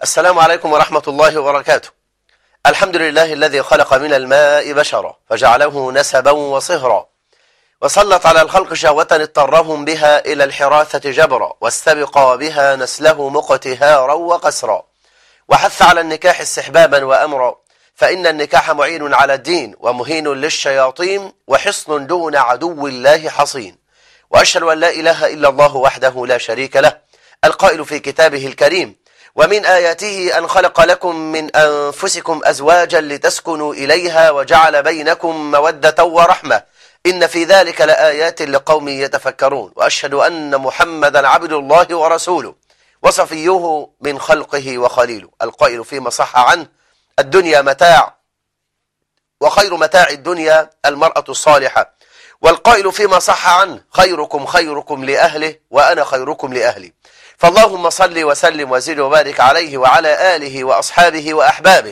السلام عليكم ورحمة الله وبركاته الحمد لله الذي خلق من الماء بشرا فجعله نسبا وصهرا وسلط على الخلق شهوة اضطرهم بها إلى الحراثة جبرا واستبقى بها نسله مقتهارا وقسرا وحث على النكاح استحبابا وأمرا فإن النكاح معين على الدين ومهين للشياطين وحصن دون عدو الله حصين وأشهد أن لا إله إلا الله وحده لا شريك له القائل في كتابه الكريم ومن آياته أن خلق لكم من أنفسكم أزواجا لتسكنوا إليها وجعل بينكم مودة ورحمة إن في ذلك لآيات لقوم يتفكرون وأشهد أن محمدا عبد الله ورسوله وصفيه من خلقه وخليله القائل فيما صح عنه الدنيا متاع وخير متاع الدنيا المرأة الصالحة والقائل فيما صح عنه خيركم خيركم لأهله وأنا خيركم لأهلي فاللهم صل وسلم وزد وبارك عليه وعلى آله وأصحابه وأحبابه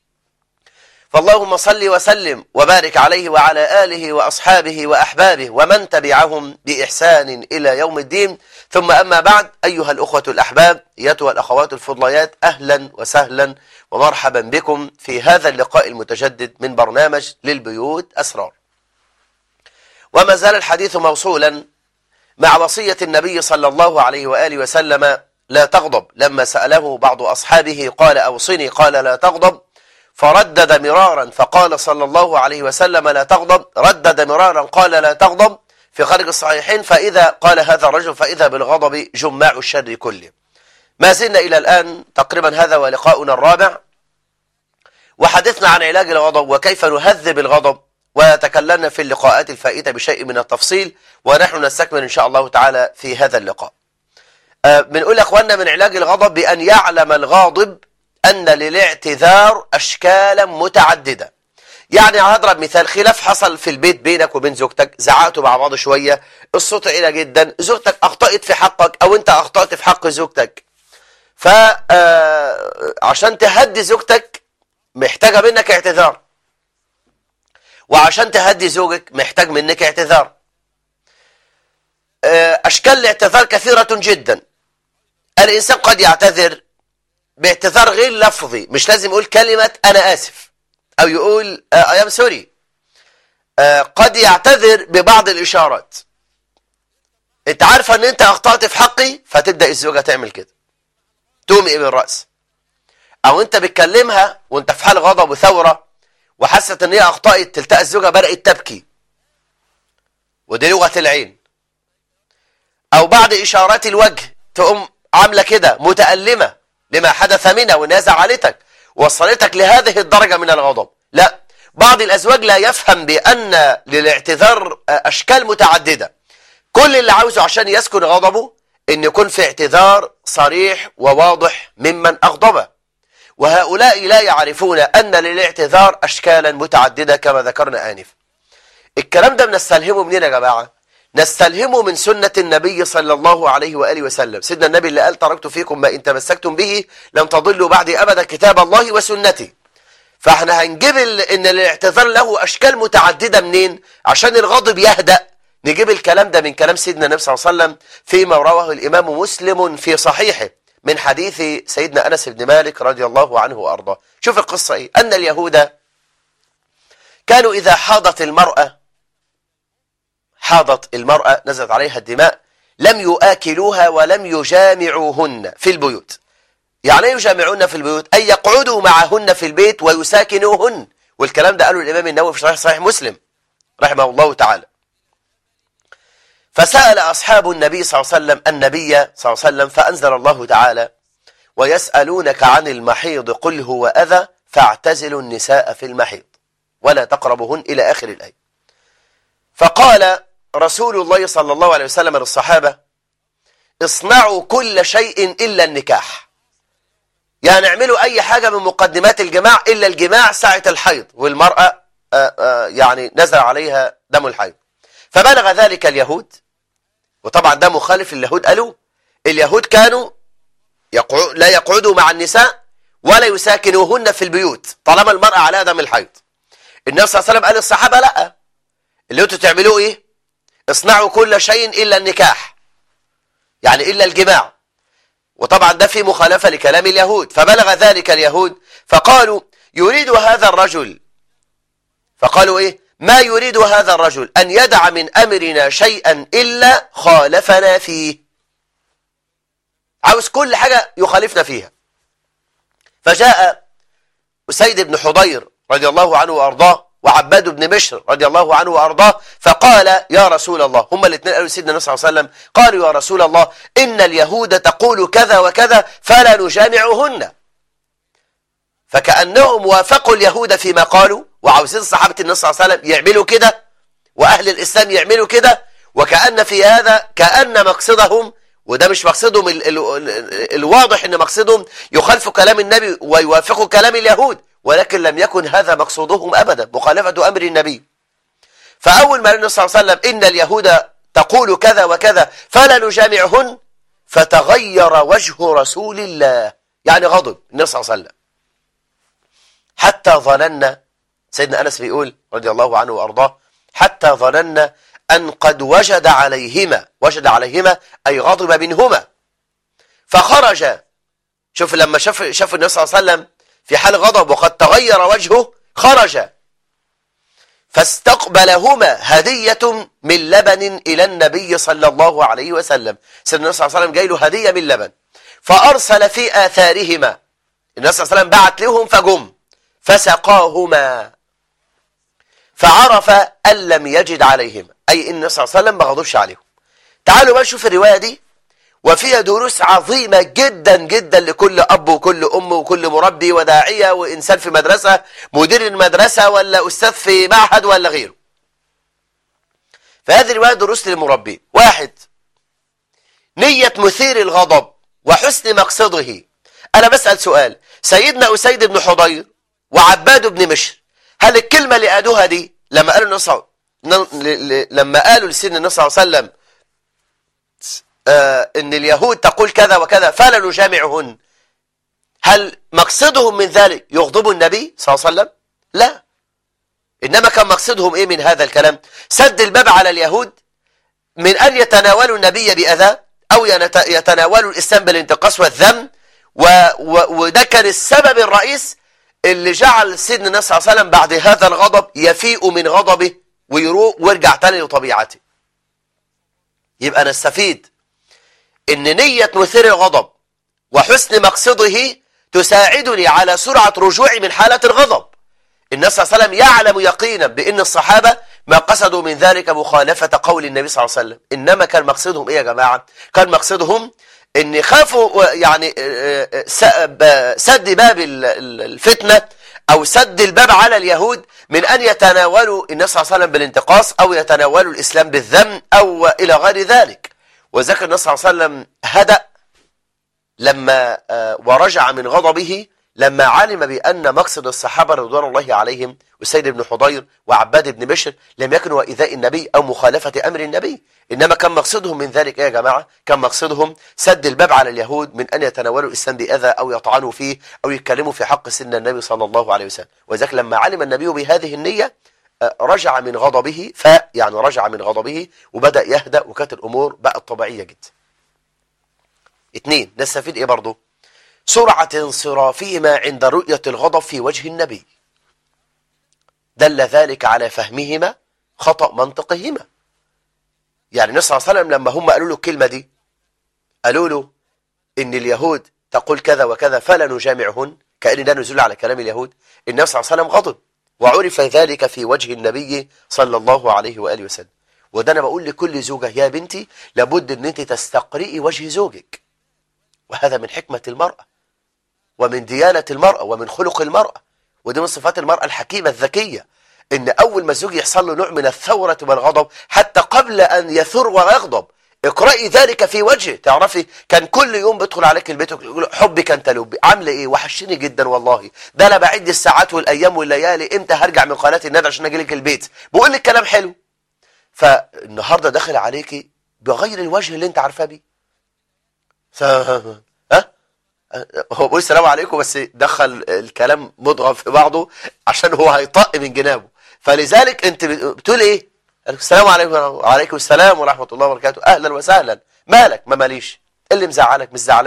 فاللهم صل وسلم وبارك عليه وعلى آله وأصحابه وأحبابه ومن تبعهم بإحسان إلى يوم الدين ثم أما بعد أيها الأخوة الأحباب أيتها الأخوات الفضليات أهلا وسهلا ومرحبا بكم في هذا اللقاء المتجدد من برنامج للبيوت أسرار وما زال الحديث موصولا مع وصية النبي صلى الله عليه وآله وسلم لا تغضب لما سأله بعض أصحابه قال أوصني قال لا تغضب فردد مرارا فقال صلى الله عليه وسلم لا تغضب ردد مرارا قال لا تغضب في خارج الصحيحين فإذا قال هذا الرجل فإذا بالغضب جماع الشر كله ما زلنا إلى الآن تقريبا هذا ولقاؤنا الرابع وحدثنا عن علاج الغضب وكيف نهذب الغضب وتكلمنا في اللقاءات الفائتة بشيء من التفصيل ونحن نستكمل إن شاء الله تعالى في هذا اللقاء بنقول يا أخواننا من علاج الغضب بأن يعلم الغاضب أن للاعتذار أشكالا متعددة يعني هضرب مثال خلاف حصل في البيت بينك وبين زوجتك زعقتوا مع بعض شوية الصوت عالي جدا زوجتك أخطأت في حقك أو أنت أخطأت في حق زوجتك فعشان تهدي زوجتك محتاجة منك اعتذار وعشان تهدي زوجك محتاج منك اعتذار أشكال الاعتذار كثيرة جدا الإنسان قد يعتذر باعتذار غير لفظي مش لازم يقول كلمة أنا آسف أو يقول أيام سوري قد يعتذر ببعض الإشارات أنت عارفة أن أنت أخطأت في حقي فتبدأ الزوجة تعمل كده تومئ بالرأس أو أنت بتكلمها وأنت في حال غضب وثورة وحست أن هي أخطأت تلتقى الزوجة بدأت تبكي ودي لغة العين أو بعد إشارات الوجه تقوم عاملة كده متألمة لما حدث منها وانها زعلتك وصلتك لهذه الدرجة من الغضب لا بعض الأزواج لا يفهم بأن للاعتذار أشكال متعددة كل اللي عاوزه عشان يسكن غضبه أن يكون في اعتذار صريح وواضح ممن أغضبه وهؤلاء لا يعرفون أن للاعتذار أشكالا متعددة كما ذكرنا آنف الكلام ده بنستلهمه منين يا جماعة نستلهمه من سنة النبي صلى الله عليه وآله وسلم سيدنا النبي اللي قال تركت فيكم ما إن تمسكتم به لم تضلوا بعدي أبدا كتاب الله وسنتي فاحنا هنجيب ان الاعتذار له أشكال متعددة منين عشان الغضب يهدأ نجيب الكلام ده من كلام سيدنا النبي صلى الله عليه وسلم فيما رواه الإمام مسلم في صحيحه من حديث سيدنا أنس بن مالك رضي الله عنه وأرضاه شوف القصة إيه أن اليهود كانوا إذا حاضت المرأة حاضت المرأة نزلت عليها الدماء لم يؤكلوها ولم يجامعوهن في البيوت يعني ايه يجامعوهن في البيوت أي يقعدوا معهن في البيت ويساكنوهن والكلام ده قاله الإمام النووي في صحيح صحيح مسلم رحمه الله تعالى فسأل أصحاب النبي صلى الله عليه وسلم النبي صلى الله عليه وسلم فأنزل الله تعالى ويسألونك عن المحيض قل هو أذى فاعتزلوا النساء في المحيض ولا تقربهن إلى آخر الآية فقال رسول الله صلى الله عليه وسلم للصحابة اصنعوا كل شيء إلا النكاح يعني اعملوا أي حاجة من مقدمات الجماع إلا الجماع ساعة الحيض والمرأة آآ آآ يعني نزل عليها دم الحيض فبلغ ذلك اليهود وطبعا ده مخالف اليهود قالوا اليهود كانوا يقعو لا يقعدوا مع النساء ولا يساكنوهن في البيوت طالما المرأة عليها دم الحيض النبي صلى الله عليه وسلم قال للصحابة لا اللي انتوا تعملوه ايه اصنعوا كل شيء الا النكاح يعني الا الجماع وطبعا ده في مخالفة لكلام اليهود فبلغ ذلك اليهود فقالوا يريد هذا الرجل فقالوا ايه ما يريد هذا الرجل ان يدع من امرنا شيئا الا خالفنا فيه عاوز كل حاجة يخالفنا فيها فجاء أسيد بن حضير رضي الله عنه وأرضاه وعباد بن بشر رضي الله عنه وأرضاه فقال يا رسول الله هم الاثنين قالوا سيدنا النبي صلى الله عليه وسلم قالوا يا رسول الله إن اليهود تقول كذا وكذا فلا نجامعهن فكأنهم وافقوا اليهود فيما قالوا وعاوزين صحابة النبي صلى الله عليه وسلم يعملوا كده وأهل الإسلام يعملوا كده وكأن في هذا كأن مقصدهم وده مش مقصدهم ال ال ال الواضح ان مقصدهم يخالفوا كلام النبي ويوافقوا كلام اليهود ولكن لم يكن هذا مقصودهم ابدا مخالفة امر النبي فاول ما النبي صلى الله عليه وسلم ان اليهود تقول كذا وكذا فلا نجامعهن فتغير وجه رسول الله يعني غضب النبي صلى الله عليه وسلم حتى ظننا سيدنا انس بيقول رضي الله عنه وارضاه حتى ظننا أن قد وجد عليهما وجد عليهما أي غضب منهما فخرج شوف لما شاف شاف النبي صلى الله عليه وسلم في حال غضب وقد تغير وجهه خرج فاستقبلهما هدية من لبن إلى النبي صلى الله عليه وسلم سيدنا النبي صلى الله عليه وسلم جاي له هدية من لبن فأرسل في آثارهما النبي صلى الله عليه وسلم بعت لهم فجم فسقاهما فعرف أن لم يجد عليهما أي إن النبي صلى الله عليه وسلم ما غضبش عليهم تعالوا بقى نشوف الرواية دي وفيها دروس عظيمة جدا جدا لكل أب وكل أم وكل مربي وداعية وإنسان في مدرسة مدير المدرسة ولا أستاذ في معهد ولا غيره فهذه الرواية دروس للمربي واحد نية مثير الغضب وحسن مقصده أنا بسأل سؤال سيدنا أسيد بن حضير وعباد بن مشر هل الكلمة اللي قالوها دي لما قالوا النصر لما قالوا لسيدنا النبي صلى الله عليه وسلم آه ان اليهود تقول كذا وكذا فلا نجامعهن هل مقصدهم من ذلك يغضبوا النبي صلى الله عليه وسلم لا انما كان مقصدهم ايه من هذا الكلام سد الباب على اليهود من ان يتناولوا النبي باذى او يتناولوا الاسلام بالانتقاص والذم و و وده كان السبب الرئيس اللي جعل سيدنا النبي صلى الله عليه وسلم بعد هذا الغضب يفيء من غضبه ويروق ويرجع تاني لطبيعته يبقى نستفيد ان نية مثير الغضب وحسن مقصده تساعدني على سرعة رجوعي من حالة الغضب النبي صلى الله عليه وسلم يعلم يقينا بان الصحابة ما قصدوا من ذلك مخالفة قول النبي صلى الله عليه وسلم انما كان مقصدهم ايه يا جماعة كان مقصدهم ان يخافوا يعني سد باب الفتنة او سد الباب على اليهود من ان يتناولوا النبي صلى الله عليه وسلم بالانتقاص او يتناولوا الاسلام بالذم او الى غير ذلك وذكر النبي صلى الله عليه وسلم هدأ لما ورجع من غضبه لما علم بأن مقصد الصحابة رضوان الله عليهم وسيد بن حضير وعباد بن بشر لم يكن إيذاء النبي أو مخالفة أمر النبي إنما كان مقصدهم من ذلك يا جماعة كان مقصدهم سد الباب على اليهود من أن يتناولوا الإسلام بأذى أو يطعنوا فيه أو يتكلموا في حق سن النبي صلى الله عليه وسلم وذلك لما علم النبي بهذه النية رجع من غضبه فيعني رجع من غضبه وبدأ يهدأ وكانت الأمور بقت طبيعية جدا اثنين نستفيد ايه برضو سرعة انصرافهما عند رؤية الغضب في وجه النبي دل ذلك على فهمهما خطأ منطقهما يعني النبي صلى الله عليه وسلم لما هم قالوا له الكلمة دي قالوا له ان اليهود تقول كذا وكذا فلا نجامعهن كأن ده نزول على كلام اليهود النبي صلى الله عليه وسلم غضب وعرف ذلك في وجه النبي صلى الله عليه وآله وسلم وده أنا بقول لكل زوجة يا بنتي لابد أن أنت تستقرئي وجه زوجك وهذا من حكمة المرأة ومن ديانة المرأة ومن خلق المرأة ودي من صفات المرأة الحكيمة الذكية ان اول ما الزوج يحصل له نوع من الثورة والغضب حتى قبل ان يثور ويغضب اقرأي ذلك في وجهه تعرفي كان كل يوم بدخل عليك البيت ويقول حبك انت لبي عامله ايه وحشني جدا والله ده انا بعد الساعات والايام والليالي امتى هرجع من قناه الندى عشان اجي لك البيت بقول لك كلام حلو فالنهارده داخل عليكي بغير الوجه اللي انت عارفاه بيه ف... ها هو بيقول السلام عليكم بس دخل الكلام مضغم في بعضه عشان هو هيطق من جنابه فلذلك انت بتقول ايه السلام عليكم وعليكم السلام ورحمة الله وبركاته أهلا وسهلا مالك ما ماليش اللي مزعلك مش زعلان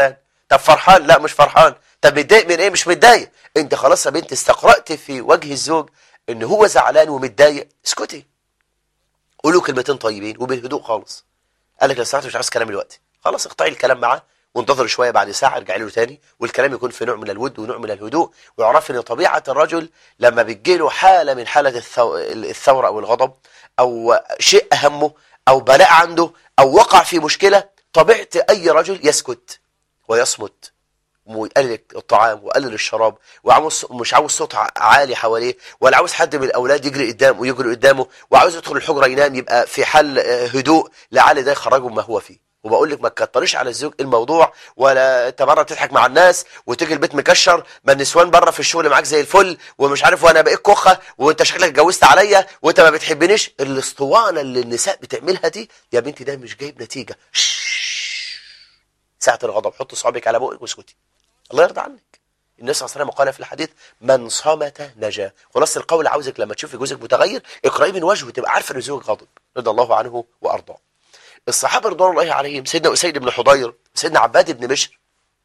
طب فرحان لا مش فرحان طب متضايق من ايه مش متضايق انت خلاص يا بنت استقرأت في وجه الزوج ان هو زعلان ومتضايق اسكتي قولوا كلمتين طيبين وبالهدوء خالص قال لك لو سمحت مش عايز كلام دلوقتي خلاص اقطعي الكلام معاه وانتظر شويه بعد ساعه ارجعي له تاني والكلام يكون في نوع من الود ونوع من الهدوء ويعرف ان طبيعه الرجل لما بتجيله حاله من حاله الثو... الثوره او الغضب او شيء اهمه او بلاء عنده او وقع في مشكله طبيعه اي رجل يسكت ويصمت ويقلل الطعام ويقلل الشراب وعاوز مش عاوز صوت عالي حواليه ولا عاوز حد من الاولاد يجري قدامه ويجري قدامه وعاوز يدخل الحجره ينام يبقى في حال هدوء لعل ده يخرجه ما هو فيه وبقول لك ما تكتريش على الزوج الموضوع ولا انت بره بتضحك مع الناس وتيجي البيت مكشر ما النسوان بره في الشغل معاك زي الفل ومش عارف وانا بقيت كخه وانت شكلك اتجوزت عليا وانت ما بتحبنيش الاسطوانه اللي النساء بتعملها دي يا بنتي ده مش جايب نتيجه ساعه الغضب حط صعبك على بقك واسكتي الله يرضى عنك النبي صلى الله عليه وسلم قال في الحديث من صمت نجا خلاص القول عاوزك لما تشوفي جوزك متغير اقرأي من وجهه تبقى عارفه ان زوجك غاضب رضي الله عنه وارضاه الصحابه رضوان الله عليهم سيدنا اسيد بن حضير سيدنا عباد بن بشر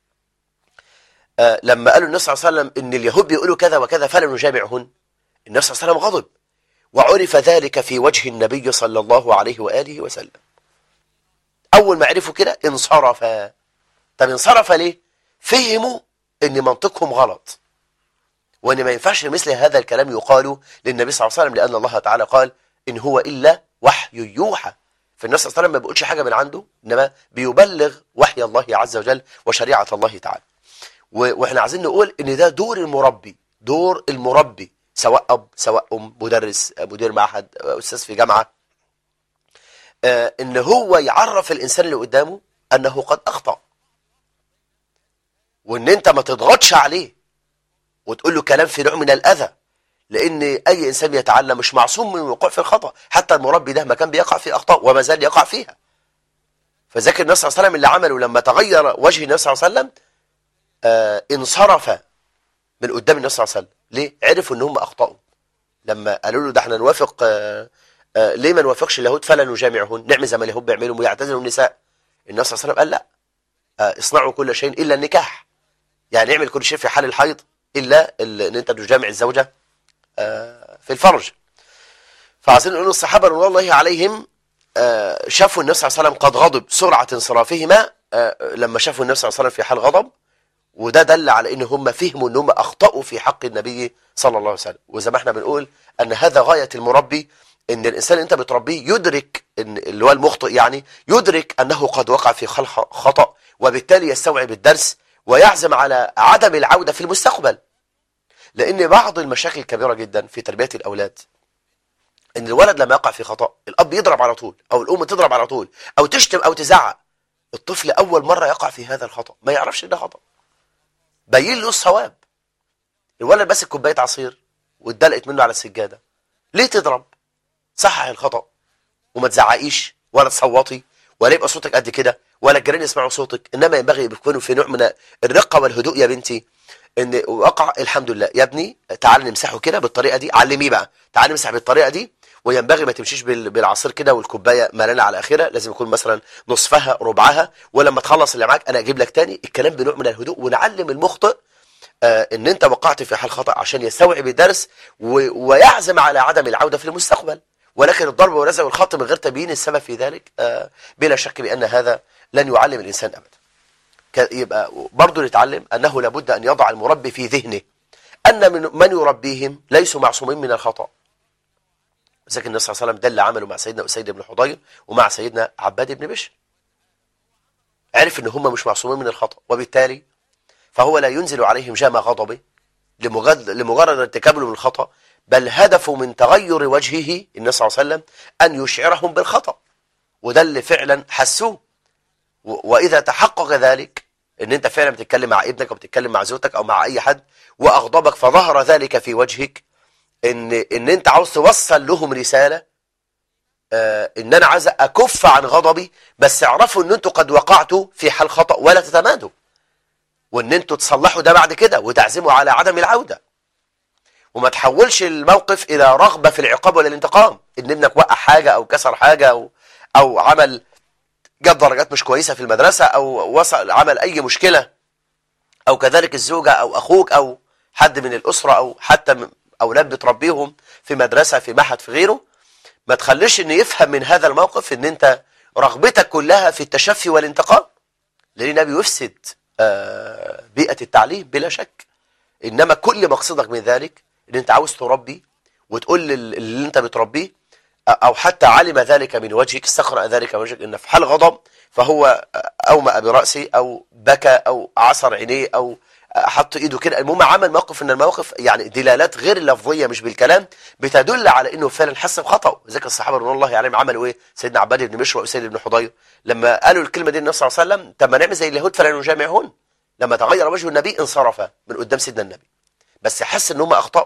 آه لما قالوا النبي صلى الله عليه وسلم ان اليهود بيقولوا كذا وكذا فلا نجامعهن النبي صلى الله عليه وسلم غضب وعرف ذلك في وجه النبي صلى الله عليه واله وسلم اول ما عرفوا كده انصرف طب انصرف ليه فهموا ان منطقهم غلط وان ما ينفعش مثل هذا الكلام يقال للنبي صلى الله عليه وسلم لان الله تعالى قال ان هو الا وحي يوحى فالنبي صلى الله عليه وسلم ما بيقولش حاجه من عنده انما بيبلغ وحي الله عز وجل وشريعه الله تعالى واحنا عايزين نقول ان ده دور المربي دور المربي سواء اب سواء ام مدرس مدير معهد استاذ في جامعه آه ان هو يعرف الانسان اللي قدامه انه قد اخطأ وان انت ما تضغطش عليه وتقول له كلام في نوع من الاذى لان اي انسان يتعلم مش معصوم من الوقوع في الخطا حتى المربي ده ما كان بيقع في اخطاء وما زال يقع فيها فذاك النبي صلى الله عليه وسلم اللي عمله لما تغير وجه النبي صلى الله عليه وسلم آه انصرف من قدام النبي صلى الله عليه وسلم ليه عرفوا ان هم اخطاوا لما قالوا له ده احنا نوافق آه آه ليه ما نوافقش اليهود فلا نجامعهن نعمل زي ما اليهود بيعملوا ويعتزلوا النساء النبي صلى الله عليه وسلم قال لا آه اصنعوا كل شيء الا النكاح يعني اعمل كل شيء في حال الحيض الا ان انت تجامع الزوجه في الفرج فعايزين نقول الصحابه رضي الله عليهم شافوا النبي صلى الله عليه وسلم قد غضب سرعه انصرافهما لما شافوا النبي صلى الله عليه وسلم في حال غضب وده دل على ان هم فهموا ان هم اخطاوا في حق النبي صلى الله عليه وسلم وزي ما احنا بنقول ان هذا غايه المربي ان الانسان اللي انت بتربيه يدرك ان اللي هو المخطئ يعني يدرك انه قد وقع في خطا وبالتالي يستوعب الدرس ويعزم على عدم العودة في المستقبل لأن بعض المشاكل الكبيرة جدا في تربية الأولاد إن الولد لما يقع في خطأ الأب يضرب على طول أو الأم تضرب على طول أو تشتم أو تزعق الطفل أول مرة يقع في هذا الخطأ ما يعرفش إن ده خطأ بين له الصواب الولد ماسك كوباية عصير واتدلقت منه على السجادة ليه تضرب صحح الخطأ وما تزعقيش ولا تصوتي ولا يبقى صوتك قد كده ولا الجيران يسمعوا صوتك انما ينبغي يكونوا في نوع من الرقه والهدوء يا بنتي ان وقع الحمد لله يا ابني تعال نمسحه كده بالطريقه دي علميه بقى تعال نمسح بالطريقه دي وينبغي ما تمشيش بالعصير كده والكوبايه ملانه على اخرها لازم يكون مثلا نصفها ربعها ولما تخلص اللي معاك انا اجيب لك تاني الكلام بنوع من الهدوء ونعلم المخطئ آه ان انت وقعت في حال خطا عشان يستوعب الدرس ويعزم على عدم العوده في المستقبل ولكن الضرب والرزع والخط من غير تبيين السبب في ذلك آه بلا شك بان هذا لن يعلم الانسان ابدا يبقى برضه نتعلم انه لابد ان يضع المربي في ذهنه ان من, من يربيهم ليسوا معصومين من الخطا ذلك النبي صلى الله عليه وسلم دل عمله مع سيدنا اسيد بن حضير ومع سيدنا عباد بن بشر عرف ان هم مش معصومين من الخطا وبالتالي فهو لا ينزل عليهم جام غضبه لمجرد لمجرد ارتكابه من الخطا بل هدفه من تغير وجهه النبي صلى الله عليه وسلم ان يشعرهم بالخطا وده اللي فعلا حسوه واذا تحقق ذلك ان انت فعلا بتتكلم مع ابنك او بتتكلم مع زوجتك او مع اي حد واغضبك فظهر ذلك في وجهك ان ان انت عاوز توصل لهم رساله آه ان انا عايز اكف عن غضبي بس اعرفوا ان انتوا قد وقعتوا في حال خطا ولا تتمادوا وان انتوا تصلحوا ده بعد كده وتعزموا على عدم العوده وما تحولش الموقف الى رغبه في العقاب ولا الانتقام ان ابنك وقع حاجه او كسر حاجه او او عمل جاب درجات مش كويسه في المدرسه او وصل عمل اي مشكله او كذلك الزوجة او اخوك او حد من الاسرة او حتى من اولاد بتربيهم في مدرسة في معهد في غيره ما تخليش ان يفهم من هذا الموقف ان انت رغبتك كلها في التشفي والانتقام لان ده بيفسد آه، بيئة التعليم بلا شك انما كل مقصدك من ذلك ان انت عاوز تربي وتقول لل- اللي انت بتربيه او حتى علم ذلك من وجهك استقرأ ذلك من وجهك ان في حال غضب فهو اومأ برأسه او بكى او عصر عينيه او حط ايده كده المهم عمل موقف من المواقف يعني دلالات غير لفظيه مش بالكلام بتدل على انه فعلا حس بخطأ ذلك الصحابه رضوان الله عليهم عملوا ايه سيدنا عباد بن مشوى وسيد بن حضير لما قالوا الكلمه دي النبي صلى الله عليه وسلم طب ما نعمل زي اليهود فلا نجامعهن لما تغير وجه النبي انصرف من قدام سيدنا النبي بس حس ان هم اخطاوا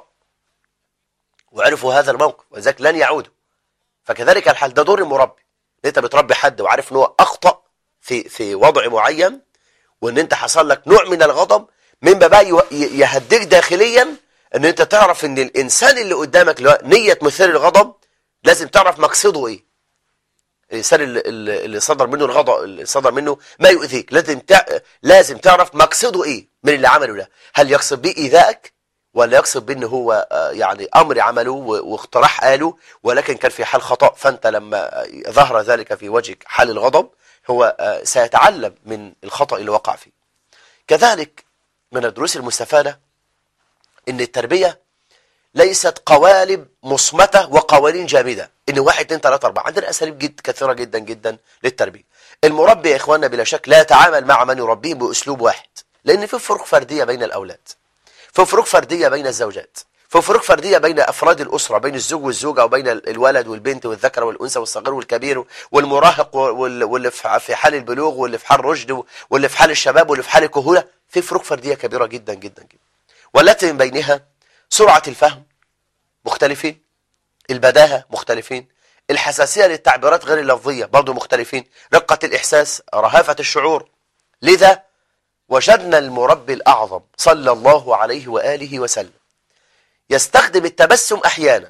وعرفوا هذا الموقف وذلك لن يعودوا فكذلك الحال ده دور المربي ان انت بتربي حد وعارف ان هو اخطا في في وضع معين وان انت حصل لك نوع من الغضب من بقى يو- ي- يهديك داخليا ان انت تعرف ان الانسان اللي قدامك اللي هو نيه مثير الغضب لازم تعرف مقصده ايه الانسان اللي, اللي اللي صدر منه الغضب اللي صدر منه ما يؤذيك لازم تع... لازم تعرف مقصده ايه من اللي عمله ده هل يقصد بيه ايذائك ولا يقصد بان هو آه، يعني امر عمله و- واقتراح قاله ولكن كان في حال خطا فانت لما آه، ظهر ذلك في وجهك حال الغضب هو آه، سيتعلم من الخطا اللي وقع فيه كذلك من الدروس المستفاده ان التربيه ليست قوالب مصمتة وقوانين جامدة ان واحد اتنين تلاتة اربعة عندنا اساليب جد كثيرة جدا جدا للتربية المربي يا اخواننا بلا شك لا يتعامل مع من يربيه باسلوب واحد لان في فروق فردية بين الاولاد في فروق فردية بين الزوجات في فروق فردية بين افراد الاسرة بين الزوج والزوجة او بين الولد والبنت والذكر والانثى والصغير والكبير والمراهق وال- واللي في في حال البلوغ واللي في حال رشد واللي في حال الشباب واللي في حال الكهولة في فروق فردية كبيرة جدا جدا جدا والتي من بينها سرعة الفهم مختلفين البداهة مختلفين الحساسية للتعبيرات غير اللفظية برضو مختلفين رقة الإحساس رهافة الشعور لذا وجدنا المربي الأعظم صلى الله عليه وآله وسلم يستخدم التبسم أحيانا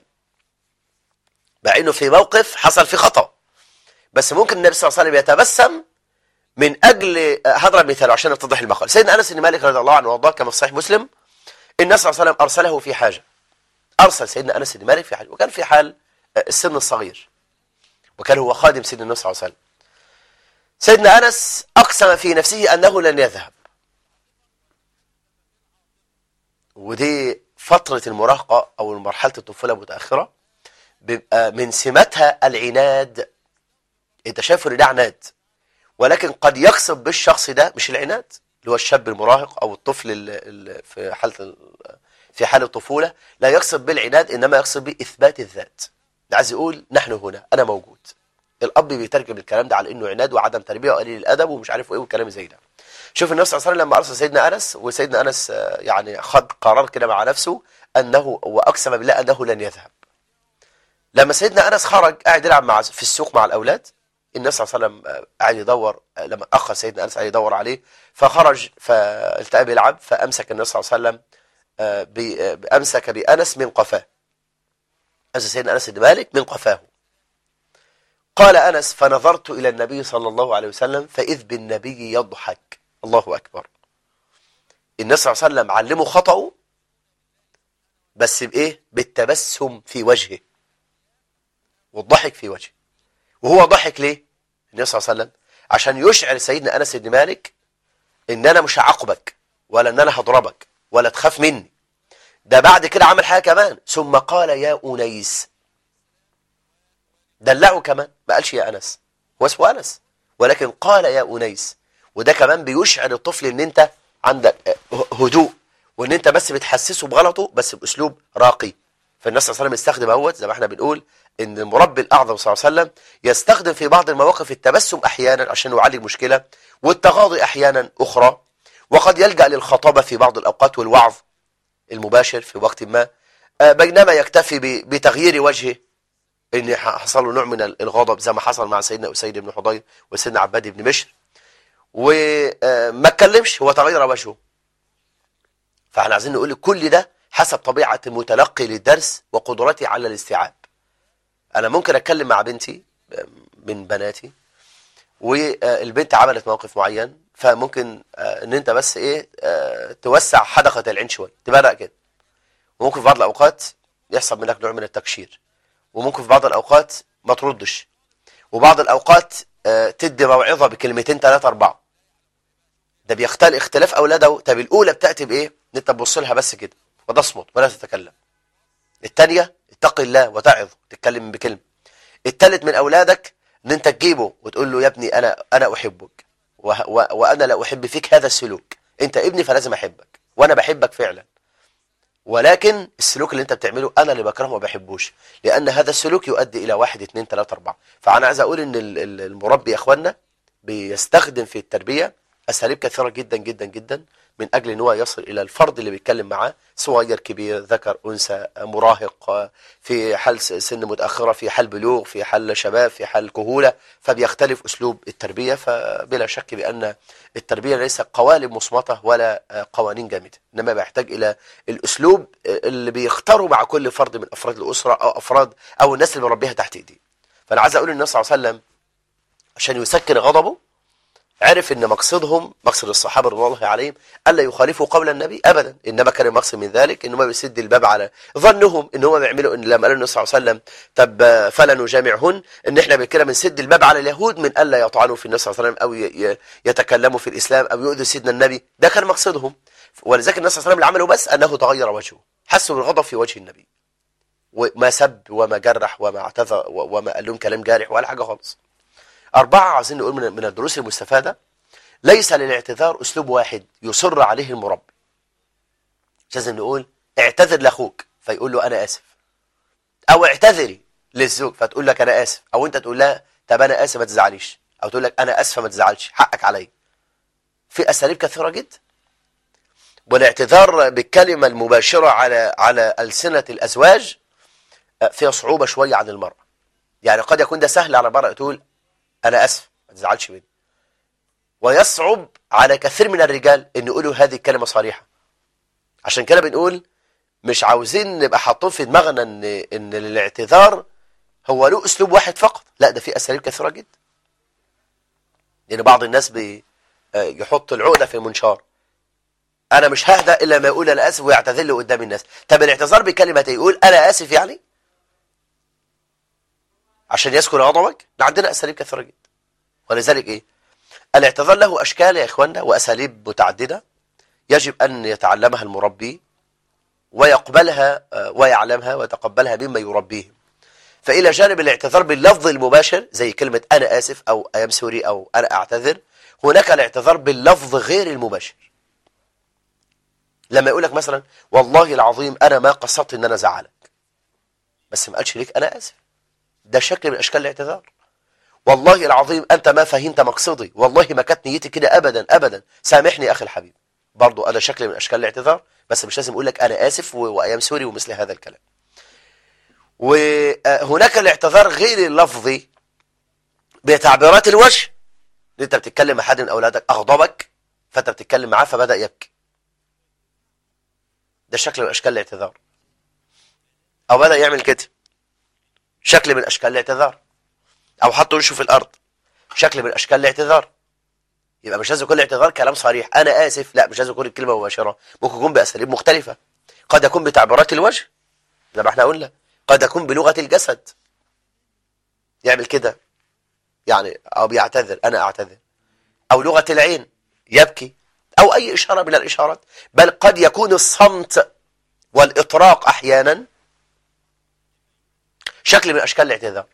مع أنه في موقف حصل في خطأ بس ممكن النبي صلى الله عليه وسلم يتبسم من أجل هضرب مثال عشان نتضح المقال سيدنا أنس بن مالك رضي الله عنه وارضاه كما في صحيح مسلم النبي صلى الله عليه وسلم أرسله في حاجة أرسل سيدنا أنس بن مالك في حاجة وكان في حال السن الصغير وكان هو خادم سيدنا النبي صلى الله عليه وسلم سيدنا أنس أقسم في نفسه أنه لن يذهب ودي فترة المراهقة أو مرحلة الطفولة المتأخرة بيبقى من سماتها العناد انت شايف ان ده عناد ولكن قد يقصد بالشخص ده مش العناد اللي هو الشاب المراهق او الطفل اللي في حالة ال- في حال الطفولة لا يقصد بالعناد انما يقصد باثبات الذات ده عايز يقول نحن هنا انا موجود الاب بيترجم الكلام ده على انه عناد وعدم تربيه وقليل الادب ومش عارف ايه والكلام زي ده شوف النبي صلى الله عليه وسلم لما ارسل سيدنا انس وسيدنا انس آه، يعني خد قرار كده مع نفسه انه واقسم بالله انه لن يذهب لما سيدنا انس خرج قاعد يلعب مع في السوق مع الاولاد النبي صلى الله عليه وسلم آه، قاعد يدور آه، لما اخر سيدنا انس قاعد يدور عليه فخرج فالتقى بيلعب فامسك النبي صلى الله عليه وسلم آه، بي- آه، امسك بانس من قفاه امسك سيدنا انس بن مالك من قفاه قال انس فنظرت الى النبي صلى الله عليه وسلم فاذ بالنبي يضحك الله اكبر النبي صلى الله عليه وسلم علمه خطأه بس بايه بالتبسم في وجهه والضحك في وجهه وهو ضحك ليه النبي صلى الله عليه وسلم عشان يشعر سيدنا انس بن مالك ان انا مش هعاقبك ولا ان انا هضربك ولا تخاف مني ده بعد كده عمل حاجه كمان ثم قال يا انيس دلعه كمان ما قالش يا انس هو اسمه انس ولكن قال يا انيس وده كمان بيشعر الطفل ان انت عندك آه، هدوء وان انت بس بتحسسه بغلطه بس باسلوب راقي فالنبي صلى الله عليه وسلم يستخدم اهوت زي ما احنا بنقول ان المربي الاعظم صلى الله عليه وسلم يستخدم في بعض المواقف التبسم احيانا عشان يعالج مشكله والتغاضي احيانا اخرى وقد يلجا للخطابه في بعض الاوقات والوعظ المباشر في وقت ما آه، بينما يكتفي ب- بتغيير وجهه ان حصل له نوع من الغضب زي ما حصل مع سيدنا اسيد بن حضير وسيدنا عباد بن بشر وما اتكلمش هو تغير وجهه فاحنا عايزين نقول كل ده حسب طبيعه المتلقي للدرس وقدرتي على الاستيعاب انا ممكن اتكلم مع بنتي من بناتي والبنت عملت موقف معين فممكن آه، ان انت بس ايه آه، توسع حدقه العين شويه تبرق كده وممكن في بعض الاوقات يحصل منك نوع من التكشير وممكن في بعض الاوقات ما تردش وبعض الاوقات آه، تدي موعظه بكلمتين ثلاثه اربعه ده بيختلف اختلاف اولاده طب الاولى بتاتي بايه ان انت تبص لها بس كده وتصمت ولا تتكلم الثانيه اتق الله وتعظ تتكلم بكلمه الثالث من اولادك ان انت تجيبه وتقول له يا ابني انا انا احبك وه- و- وانا لا احب فيك هذا السلوك انت ابني فلازم احبك وانا بحبك فعلا ولكن السلوك اللي انت بتعمله انا اللي بكرهه وما بحبوش لان هذا السلوك يؤدي الى واحد اتنين تلاته اربعه فانا عايز اقول ان ال- ال- المربي يا اخوانا بيستخدم في التربيه اساليب كثيره جدا جدا جدا من اجل ان هو يصل الى الفرد اللي بيتكلم معاه صغير كبير ذكر انثى مراهق في حال س- سن متاخره في حال بلوغ في حال شباب في حال كهوله فبيختلف اسلوب التربيه فبلا شك بان التربيه ليس قوالب مصمته ولا آه، قوانين جامده انما بيحتاج الى الاسلوب آه، اللي بيختاره مع كل فرد من افراد الاسره او افراد او الناس اللي مربيها تحت ايديه فانا عايز اقول النبي صلى الله عليه وسلم عشان يسكن غضبه عرف ان مقصدهم مقصد الصحابه رضوان الله عليهم الا يخالفوا قول النبي ابدا انما كان المقصد من ذلك ان هم بيسد الباب على ظنهم ان هم بيعملوا ان لما قالوا النبي صلى الله عليه وسلم طب آه، فلا نجامعهن ان احنا بكده بنسد الباب على اليهود من الا يطعنوا في النبي صلى الله عليه وسلم او ي- ي- يتكلموا في الاسلام او يؤذوا سيدنا النبي ده كان مقصدهم ولذلك النبي صلى الله عليه وسلم اللي عمله بس انه تغير وجهه حسوا بالغضب في وجه النبي وما سب وما جرح وما اعتذر و- وما قال لهم كلام جارح ولا حاجه خالص أربعة عايزين نقول من من الدروس المستفادة ليس للاعتذار أسلوب واحد يصر عليه المربي مش لازم نقول اعتذر لأخوك فيقول له أنا آسف أو اعتذري للزوج فتقول لك أنا آسف أو أنت تقول لها طب أنا آسف ما تزعليش أو تقول لك أنا آسفة ما تزعلش حقك عليا في أساليب كثيرة جدا والاعتذار بالكلمة المباشرة على على ألسنة الأزواج آه، فيها صعوبة شوية عن المرأة يعني قد يكون ده سهل على المرأة تقول أنا آسف ما تزعلش مني ويصعب على كثير من الرجال ان يقولوا هذه الكلمة صريحة عشان كده بنقول مش عاوزين نبقى حاطين في دماغنا ان ان الاعتذار هو له اسلوب واحد فقط لا ده في اساليب كثيرة جدا لان بعض الناس بي آه، يحط العقدة في المنشار انا مش ههدى الا ما يقول انا اسف ويعتذر لي قدام الناس طب الاعتذار بكلمة يقول انا اسف يعني عشان يسكن غضبك ده عندنا اساليب كثيرة جدا ولذلك ايه الاعتذار له أشكال يا إخواننا وأساليب متعددة يجب أن يتعلمها المربي ويقبلها آه، ويعلمها ويتقبلها مما يربيه فإلى جانب الاعتذار باللفظ المباشر زي كلمة أنا آسف أو أيام سوري أو أنا أعتذر هناك الاعتذار باللفظ غير المباشر لما يقول لك مثلا والله العظيم أنا ما قصدت إن أنا زعلك بس ما قالش ليك أنا آسف ده شكل من أشكال الاعتذار والله العظيم أنت ما فهمت مقصدي والله ما كانت نيتي كده أبدا أبدا سامحني أخي الحبيب برضو هذا شكل من أشكال الاعتذار بس مش لازم أقول لك أنا آسف و- وأيام سوري ومثل هذا الكلام وهناك الاعتذار غير اللفظي بتعبيرات الوجه اللي انت بتتكلم مع حد من اولادك اغضبك فانت بتتكلم معاه فبدا يبكي ده شكل من اشكال الاعتذار او بدا يعمل كده شكل من اشكال الاعتذار او حط وشه في الارض شكل من اشكال الاعتذار يبقى مش لازم يكون الاعتذار كلام صريح انا اسف لا مش لازم يكون الكلمه مباشره ممكن يكون باساليب مختلفه قد يكون بتعبيرات الوجه زي ما احنا قلنا قد يكون بلغه الجسد يعمل كده يعني او بيعتذر انا اعتذر او لغه العين يبكي او اي اشاره من الاشارات بل قد يكون الصمت والاطراق احيانا شكل من اشكال الاعتذار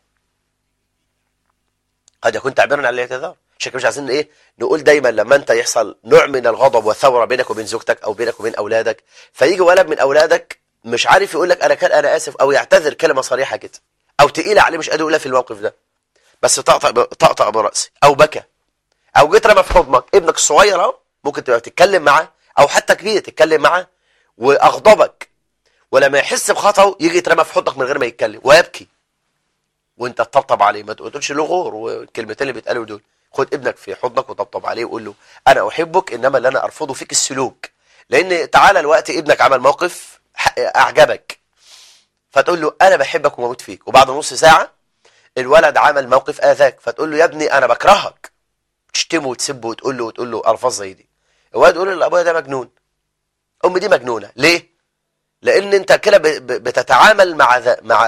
قد يكون تعبيرا عن الاعتذار عشان كده مش عايزين ايه نقول دايما لما انت يحصل نوع من الغضب والثوره بينك وبين زوجتك او بينك وبين اولادك فيجي ولد من اولادك مش عارف يقول لك انا كان انا اسف او يعتذر كلمه صريحه كده او تقيله عليه مش قادر يقولها في الموقف ده بس طقطق ب- طقطق براسي او بكى او جيت رمى في حضنك ابنك الصغير اهو ممكن تبقى تتكلم معاه او حتى كبير تتكلم معاه واغضبك ولما يحس بخطأه يجي يترمى في حضنك من غير ما يتكلم ويبكي وانت تطبطب عليه ما تقولش له غور والكلمتين اللي بيتقالوا دول خد ابنك في حضنك وطبطب عليه وقول له انا احبك انما اللي انا ارفضه فيك السلوك لان تعالى الوقت ابنك عمل موقف ح- اعجبك فتقول له انا بحبك وموت فيك وبعد نص ساعه الولد عمل موقف اذاك فتقول له يا ابني انا بكرهك تشتمه وتسبه وتقول له وتقول له الفاظ زي دي الواد يقول لابويا ده مجنون امي دي مجنونه ليه لان انت كده بتتعامل مع ذا مع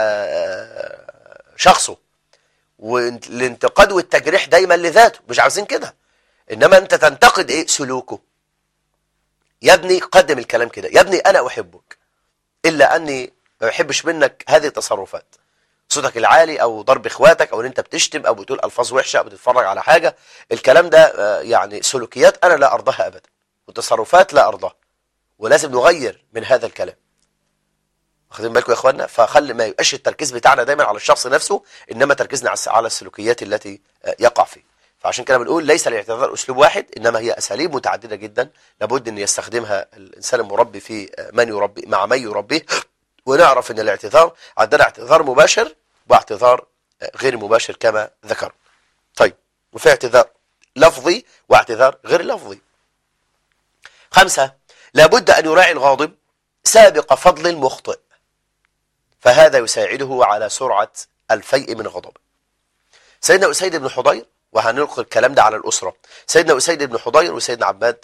شخصه والانتقاد والتجريح دايما لذاته مش عاوزين كده انما انت تنتقد ايه سلوكه يا ابني قدم الكلام كده يا ابني انا احبك الا اني ما بحبش منك هذه التصرفات صوتك العالي او ضرب اخواتك او ان انت بتشتم او بتقول الفاظ وحشه او بتتفرج على حاجه الكلام ده يعني سلوكيات انا لا ارضاها ابدا وتصرفات لا ارضاها ولازم نغير من هذا الكلام واخدين بالكم يا اخوانا فخلي ما يبقاش التركيز بتاعنا دايما على الشخص نفسه انما تركيزنا على السلوكيات التي يقع فيه فعشان كده بنقول ليس الاعتذار اسلوب واحد انما هي اساليب متعدده جدا لابد ان يستخدمها الانسان المربي في من يربي مع من يربيه ونعرف ان الاعتذار عندنا اعتذار مباشر واعتذار غير مباشر كما ذكر طيب وفي اعتذار لفظي واعتذار غير لفظي خمسة لابد أن يراعي الغاضب سابق فضل المخطئ فهذا يساعده على سرعة الفيء من غضب سيدنا أسيد بن حضير وهنلقي الكلام ده على الأسرة سيدنا أسيد بن حضير وسيدنا عباد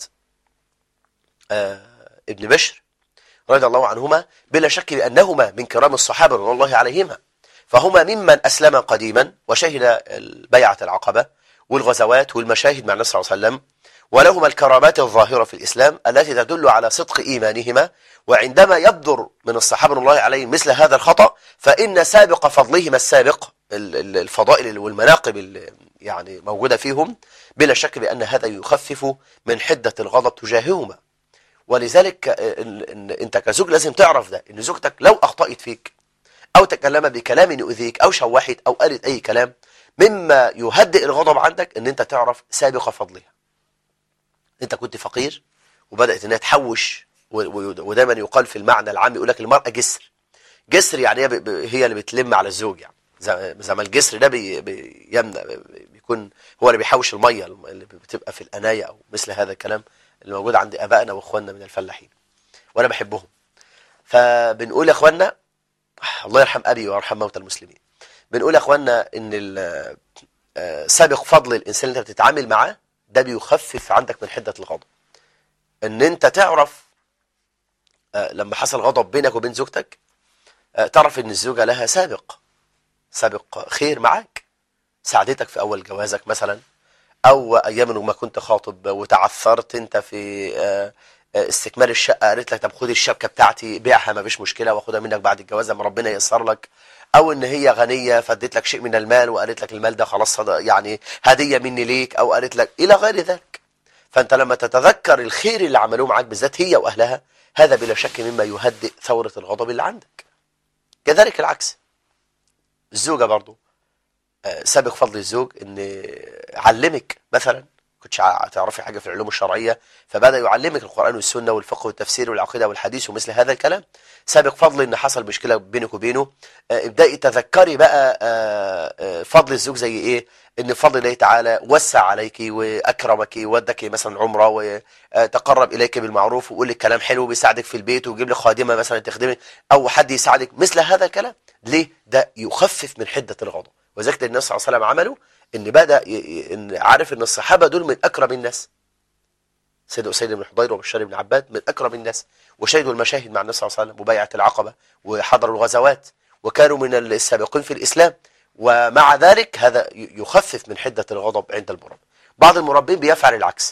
آه ابن بشر رضي الله عنهما بلا شك بأنهما من كرام الصحابة رضي الله عليهما فهما ممن أسلم قديما وشهد بيعة العقبة والغزوات والمشاهد مع النبي صلى الله عليه وسلم ولهما الكرامات الظاهرة في الإسلام التي تدل على صدق إيمانهما وعندما يبدر من الصحابة الله عليهم مثل هذا الخطأ فإن سابق فضلهما السابق الفضائل والمناقب يعني موجودة فيهم بلا شك بأن هذا يخفف من حدة الغضب تجاههما ولذلك انت كزوج لازم تعرف ده ان زوجتك لو اخطأت فيك او تكلم بكلام يؤذيك او شوحت او قالت اي كلام مما يهدئ الغضب عندك ان انت تعرف سابق فضلها انت كنت فقير وبدأت انها تحوش ودايما يقال في المعنى العام يقول لك المرأة جسر جسر يعني هي اللي بتلم على الزوج يعني زي ما الجسر ده بي بيمنع بيكون هو اللي بيحوش المية اللي بتبقى في الأناية أو مثل هذا الكلام اللي موجود عند أبائنا وإخواننا من الفلاحين وأنا بحبهم فبنقول يا إخواننا الله يرحم أبي ويرحم موتى المسلمين بنقول يا إخواننا إن سابق فضل الإنسان اللي أنت بتتعامل معاه ده بيخفف عندك من حدة الغضب ان انت تعرف لما حصل غضب بينك وبين زوجتك تعرف ان الزوجة لها سابق سابق خير معاك ساعدتك في اول جوازك مثلا او ايام ما كنت خاطب وتعثرت انت في استكمال الشقة قالت لك طب خد الشبكة بتاعتي بيعها ما فيش مشكلة واخدها منك بعد الجواز لما ربنا ييسر لك او ان هي غنية فاديت لك شيء من المال وقالت لك المال ده خلاص يعني هدية مني ليك او قالت لك الى غير ذلك فانت لما تتذكر الخير اللي عملوه معاك بالذات هي واهلها هذا بلا شك مما يهدئ ثورة الغضب اللي عندك كذلك العكس الزوجة برضو سابق فضل الزوج ان علمك مثلا كنتش تعرفي حاجة في العلوم الشرعية فبدأ يعلمك القرآن والسنة والفقه والتفسير والعقيدة والحديث ومثل هذا الكلام سابق فضل ان حصل مشكلة بينك وبينه ابدأي تذكري بقى فضل الزوج زي ايه ان بفضل الله تعالى وسع عليك واكرمك وودك مثلا عمره وتقرب اليك بالمعروف ويقول لك كلام حلو بيساعدك في البيت ويجيب لك خادمه مثلا تخدمك او حد يساعدك مثل هذا الكلام ليه ده يخفف من حده الغضب وذلك النبي صلى الله عليه وسلم عمله ان بدا ان عارف ان الصحابه دول من اكرم الناس سيدنا أسيد بن حضير وبشار بن عباد من أكرم الناس وشهدوا المشاهد مع النبي صلى الله عليه وسلم وبيعة العقبة وحضروا الغزوات وكانوا من السابقين في الإسلام ومع ذلك هذا يخفف من حدة الغضب عند المربي بعض المربين بيفعل العكس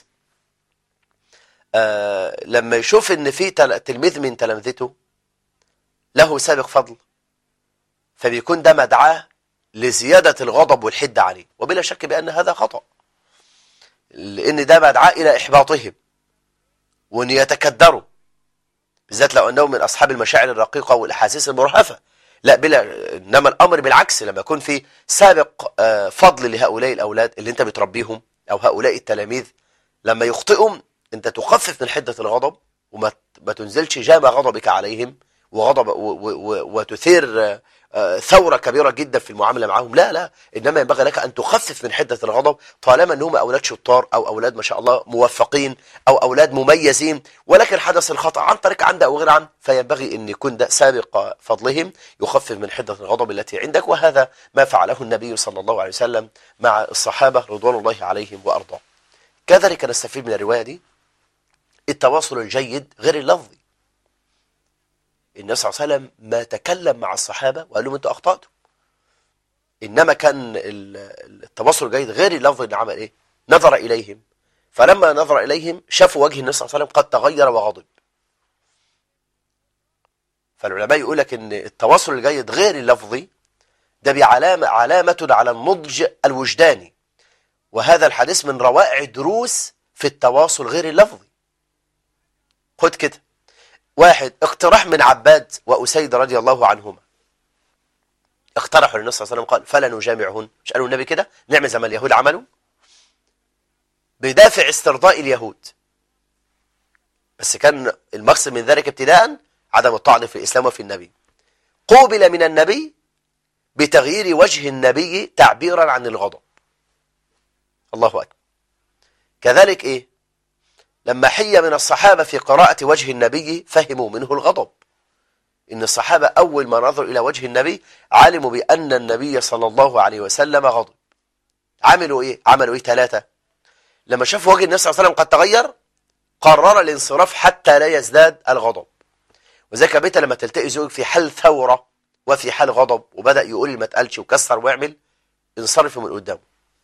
آه لما يشوف ان في تلميذ من تلامذته له سابق فضل فبيكون ده مدعاه لزيادة الغضب والحدة عليه وبلا شك بأن هذا خطأ لأن ده مدعاه إلى إحباطهم وأن يتكدروا بالذات لو أنهم من أصحاب المشاعر الرقيقة والأحاسيس المرهفة لا بلا انما الامر بالعكس لما يكون في سابق فضل لهؤلاء الاولاد اللي انت بتربيهم او هؤلاء التلاميذ لما يخطئهم انت تخفف من حده الغضب وما ما تنزلش جام غضبك عليهم وغضب وتثير ثورة كبيرة جدا في المعاملة معهم لا لا إنما ينبغي لك أن تخفف من حدة الغضب طالما أنهم أولاد شطار أو أولاد ما شاء الله موفقين أو أولاد مميزين ولكن حدث الخطأ عن طريق عند أو غير عن فينبغي أن يكون ده سابق فضلهم يخفف من حدة الغضب التي عندك وهذا ما فعله النبي صلى الله عليه وسلم مع الصحابة رضوان الله عليهم وأرضاه كذلك نستفيد من الرواية دي التواصل الجيد غير اللفظي النبي صلى الله عليه وسلم ما تكلم مع الصحابة وقال لهم انتوا أخطأتم إنما كان التواصل الجيد غير اللفظي اللي عمل إيه نظر إليهم فلما نظر إليهم شافوا وجه النبي صلى الله عليه وسلم قد تغير وغضب فالعلماء يقول لك ان التواصل الجيد غير اللفظي ده بعلامة علامة على النضج الوجداني وهذا الحديث من روائع دروس في التواصل غير اللفظي خد كده واحد اقتراح من عباد وأسيد رضي الله عنهما اقترحوا للنبي صلى الله عليه وسلم قال فلا نجامعهن مش قالوا النبي كده نعمل زي ما اليهود عملوا بدافع استرضاء اليهود بس كان المقصد من ذلك ابتداء عدم الطعن في الإسلام وفي النبي قوبل من النبي بتغيير وجه النبي تعبيرا عن الغضب الله أكبر كذلك إيه لما حي من الصحابة في قراءة وجه النبي فهموا منه الغضب إن الصحابة أول ما نظروا إلى وجه النبي علموا بأن النبي صلى الله عليه وسلم غضب عملوا إيه؟ عملوا إيه ثلاثة لما شافوا وجه النبي صلى الله عليه وسلم قد تغير قرر الانصراف حتى لا يزداد الغضب وذلك بيت لما تلتقي زوجك في حال ثورة وفي حال غضب وبدأ يقول ما تقالش وكسر واعمل انصرفوا من قدامه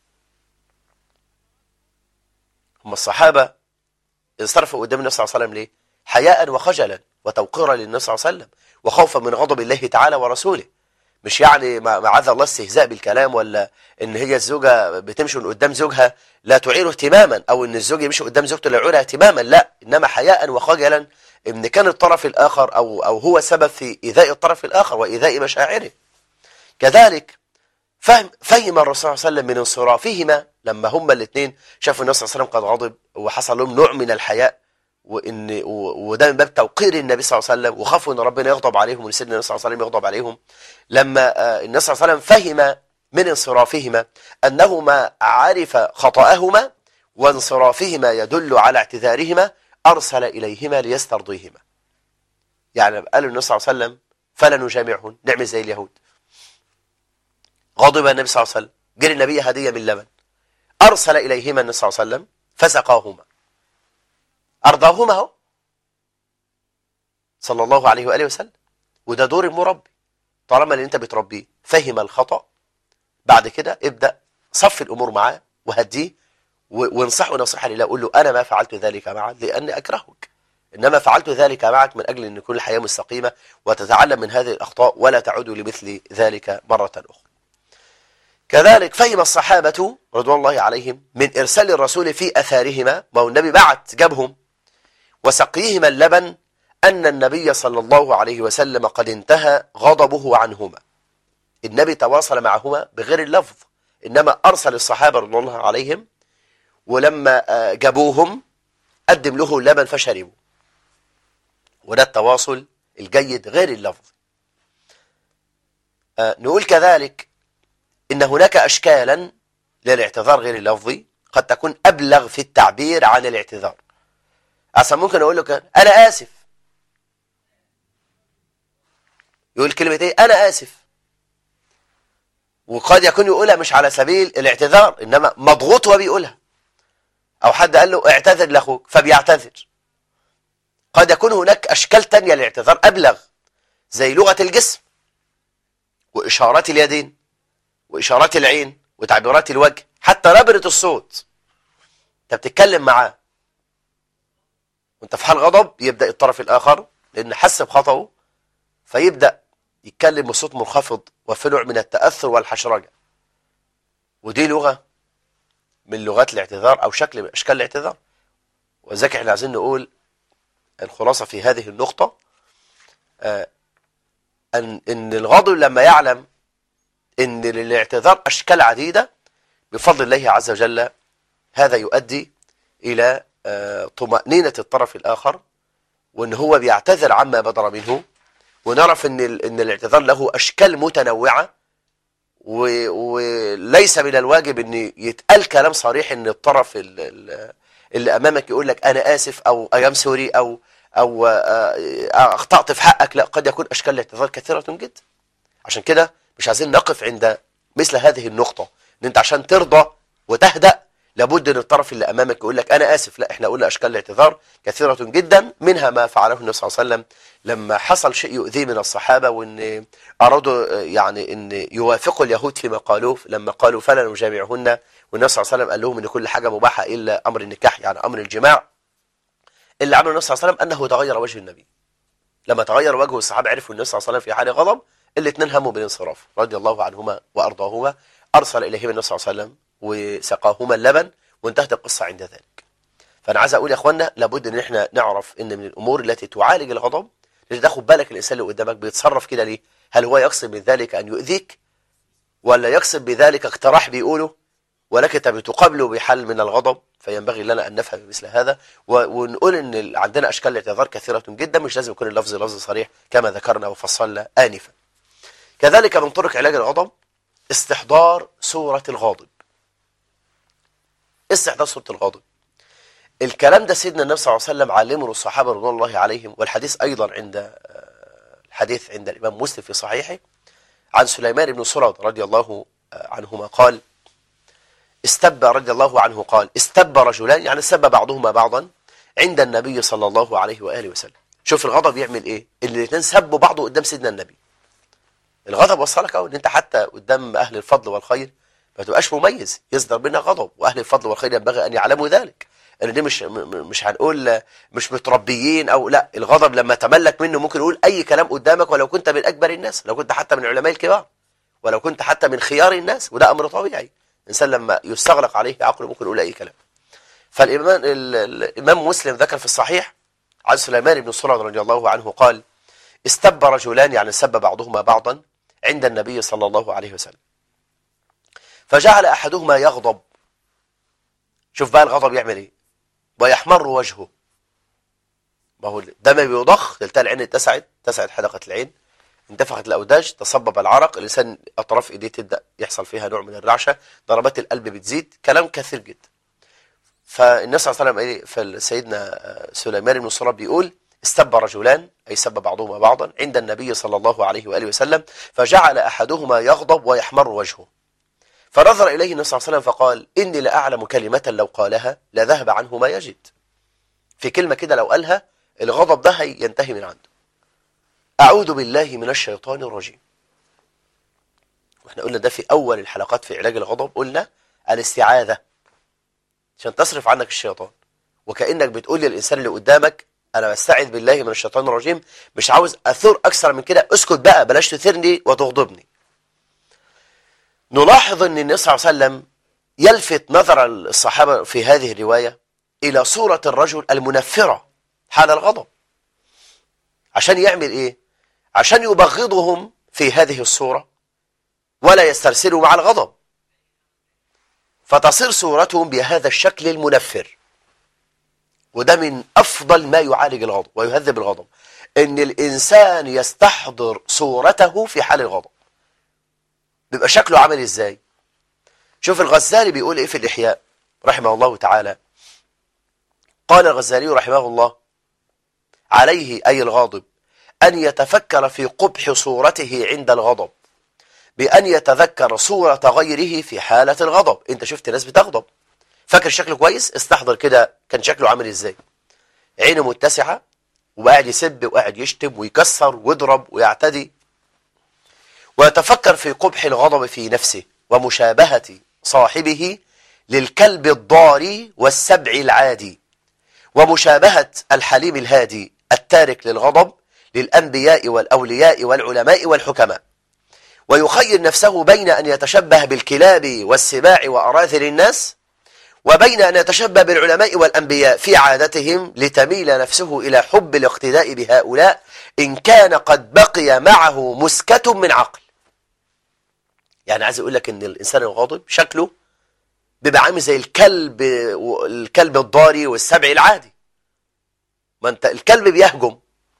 هم الصحابة انصرفوا قدام النبي صلى الله عليه وسلم ليه حياء وخجلا وتوقيرا للنبي صلى الله عليه وسلم وخوفا من غضب الله تعالى ورسوله مش يعني معاذ الله استهزاء بالكلام ولا ان هي الزوجة بتمشي من قدام زوجها لا تعيره اهتماما او ان الزوج يمشي قدام زوجته لا يعيرها اهتماما لا انما حياء وخجلا ان كان الطرف الاخر او او هو سبب في ايذاء الطرف الاخر وايذاء مشاعره كذلك فهم فهم الرسول صلى الله عليه وسلم من انصرافهما لما هما الاثنين شافوا النبي صلى الله عليه وسلم قد غضب وحصل لهم نوع من الحياء وان وده من باب توقير النبي صلى الله عليه وسلم وخافوا ان ربنا يغضب عليهم وان سيدنا النبي صلى الله عليه وسلم يغضب عليهم لما النبي صلى الله عليه وسلم فهم من انصرافهما انهما عرف خطأهما وانصرافهما يدل على اعتذارهما ارسل اليهما ليسترضيهما يعني قال النبي صلى الله عليه وسلم فلا نجامعهن نعمل زي اليهود غضب النبي صلى الله عليه وسلم جري النبي هديه من لبن ارسل اليهما النبي صلى الله عليه وسلم فسقاهما أرضاهما هو صلى الله عليه وآله وسلم وده دور المربي طالما اللي انت بتربيه فهم الخطأ بعد كده ابدأ صف الأمور معاه وهديه وانصحه نصيحة لله قول له أنا ما فعلت ذلك معك لأني أكرهك إنما فعلت ذلك معك من أجل أن يكون الحياة مستقيمة وتتعلم من هذه الأخطاء ولا تعود لمثل ذلك مرة أخرى كذلك فهم الصحابة رضوان الله عليهم من إرسال الرسول في أثارهما ما هو النبي بعت جابهم وسقيهما اللبن أن النبي صلى الله عليه وسلم قد انتهى غضبه عنهما النبي تواصل معهما بغير اللفظ إنما أرسل الصحابة رضي الله عليهم ولما جابوهم قدم له اللبن فشربوا وده التواصل الجيد غير اللفظ نقول كذلك إن هناك أشكالا للاعتذار غير اللفظي قد تكون أبلغ في التعبير عن الاعتذار أصلا ممكن أقول له أنا آسف يقول كلمة إيه أنا آسف وقد يكون يقولها مش على سبيل الاعتذار إنما مضغوط وبيقولها أو حد قال له اعتذر لأخوك فبيعتذر قد يكون هناك أشكال تانية للاعتذار أبلغ زي لغة الجسم وإشارات اليدين وإشارات العين وتعبيرات الوجه حتى نبرة الصوت أنت بتتكلم معاه وانت في حال غضب يبدأ الطرف الآخر لأن حس بخطأه فيبدأ يتكلم بصوت منخفض وفي نوع من التأثر والحشرجة ودي لغة من لغات الاعتذار أو شكل من أشكال الاعتذار وذلك احنا عايزين نقول الخلاصة في هذه النقطة آه أن, إن الغاضب لما يعلم إن للاعتذار أشكال عديدة بفضل الله عز وجل هذا يؤدي إلى طمأنينة الطرف الآخر وأن هو بيعتذر عما بدر منه ونعرف أن, إن الاعتذار له أشكال متنوعة وليس من الواجب أن يتقال كلام صريح أن الطرف اللي أمامك يقول لك أنا آسف أو أيام سوري أو أو أخطأت في حقك لا قد يكون أشكال الاعتذار كثيرة جدا عشان كده مش عايزين نقف عند مثل هذه النقطة أن أنت عشان ترضى وتهدأ لابد ان الطرف اللي امامك يقول لك انا اسف لا احنا قلنا اشكال الاعتذار كثيره جدا منها ما فعله النبي صلى الله عليه وسلم لما حصل شيء يؤذيه من الصحابه وان ارادوا يعني ان يوافقوا اليهود فيما قالوه لما قالوا فلا نجامعهن والنبي صلى الله عليه وسلم قال لهم ان كل حاجه مباحه الا امر النكاح يعني امر الجماع اللي عمله النبي صلى الله عليه وسلم انه تغير وجه النبي لما تغير وجهه الصحابه عرفوا النبي صلى الله عليه وسلم في حال غضب الاثنين هموا بالانصراف رضي الله عنهما وارضاهما ارسل اليهما النبي صلى الله عليه وسلم وسقاهما اللبن وانتهت القصه عند ذلك فانا عايز اقول يا اخوانا لابد ان احنا نعرف ان من الامور التي تعالج الغضب لازم تاخد بالك الانسان اللي قدامك بيتصرف كده ليه هل هو يقصد من ذلك ان يؤذيك ولا يقصد بذلك اقتراح بيقوله ولكن انت بتقابله بحل من الغضب فينبغي لنا ان نفهم مثل هذا ونقول ان عندنا اشكال الاعتذار كثيره جدا مش لازم يكون اللفظ لفظ صريح كما ذكرنا وفصلنا انفا كذلك من طرق علاج الغضب استحضار سوره الغاضب استحضار سوره الغاضب الكلام ده سيدنا النبي صلى الله عليه وسلم علمه الصحابه رضوان الله عليهم والحديث ايضا عند الحديث عند الامام مسلم في صحيحه عن سليمان بن سرد رضي الله عنهما قال استب رضي الله عنه قال استب رجلان يعني سب بعضهما بعضا عند النبي صلى الله عليه وآله وسلم شوف الغضب يعمل ايه الاثنين سبوا بعض قدام سيدنا النبي الغضب وصلك اهو ان انت حتى قدام اهل الفضل والخير ما تبقاش مميز يصدر منك غضب واهل الفضل والخير ينبغي ان يعلموا ذلك ان دي مش مش هنقول مش متربيين او لا الغضب لما تملك منه ممكن يقول اي كلام قدامك ولو كنت من اكبر الناس لو كنت حتى من العلماء الكبار ولو كنت حتى من خيار الناس وده امر طبيعي الانسان لما يستغلق عليه عقله ممكن يقول اي كلام فالامام الامام مسلم ذكر في الصحيح عن سليمان بن سرد رضي الله عنه قال استب رجلان يعني سب بعضهما بعضا عند النبي صلى الله عليه وسلم فجعل احدهما يغضب شوف بقى الغضب يعمل ايه ويحمر وجهه ما هو الدم بيضخ تلتقى العين اتسعت اتسعت حدقه العين انتفخت الاوداج تصبب العرق الانسان اطراف ايديه تبدا يحصل فيها نوع من الرعشه ضربات القلب بتزيد كلام كثير جدا فالنبي صلى الله عليه وسلم فسيدنا سليمان بن سراب بيقول استب رجلان اي سب بعضهما بعضا عند النبي صلى الله عليه واله وسلم فجعل احدهما يغضب ويحمر وجهه فنظر اليه النبي صلى الله عليه وسلم فقال اني لاعلم كلمه لو قالها لذهب عنه ما يجد في كلمه كده لو قالها الغضب ده ينتهي من عنده أعوذ بالله من الشيطان الرجيم واحنا قلنا ده في أول الحلقات في علاج الغضب قلنا الاستعاذة عشان تصرف عنك الشيطان وكأنك بتقول للإنسان اللي قدامك أنا بستعذ بالله من الشيطان الرجيم مش عاوز أثور أكثر من كده اسكت بقى بلاش تثيرني وتغضبني نلاحظ أن النبي صلى الله عليه وسلم يلفت نظر الصحابة في هذه الرواية إلى صورة الرجل المنفرة حال الغضب عشان يعمل إيه عشان يبغضهم في هذه الصورة ولا يسترسلوا مع الغضب فتصير صورتهم بهذا الشكل المنفر وده من أفضل ما يعالج الغضب ويهذب الغضب إن الإنسان يستحضر صورته في حال الغضب بيبقى شكله عامل إزاي شوف الغزالي بيقول إيه في الإحياء رحمه الله تعالى قال الغزالي رحمه الله عليه أي الغاضب أن يتفكر في قبح صورته عند الغضب بأن يتذكر صورة غيره في حالة الغضب أنت شفت ناس بتغضب فاكر شكله كويس استحضر كده كان شكله عامل إزاي عينه متسعة وقاعد يسب وقاعد يشتم ويكسر ويضرب ويعتدي ويتفكر في قبح الغضب في نفسه ومشابهة صاحبه للكلب الضاري والسبع العادي ومشابهة الحليم الهادي التارك للغضب للأنبياء والأولياء والعلماء والحكماء ويخير نفسه بين أن يتشبه بالكلاب والسباع وأراذل الناس وبين أن يتشبه بالعلماء والأنبياء في عادتهم لتميل نفسه إلى حب الاقتداء بهؤلاء إن كان قد بقي معه مسكة من عقل يعني عايز أقول لك أن الإنسان الغاضب شكله بيبقى عامل زي الكلب الكلب الضاري والسبع العادي ما انت الكلب بيهجم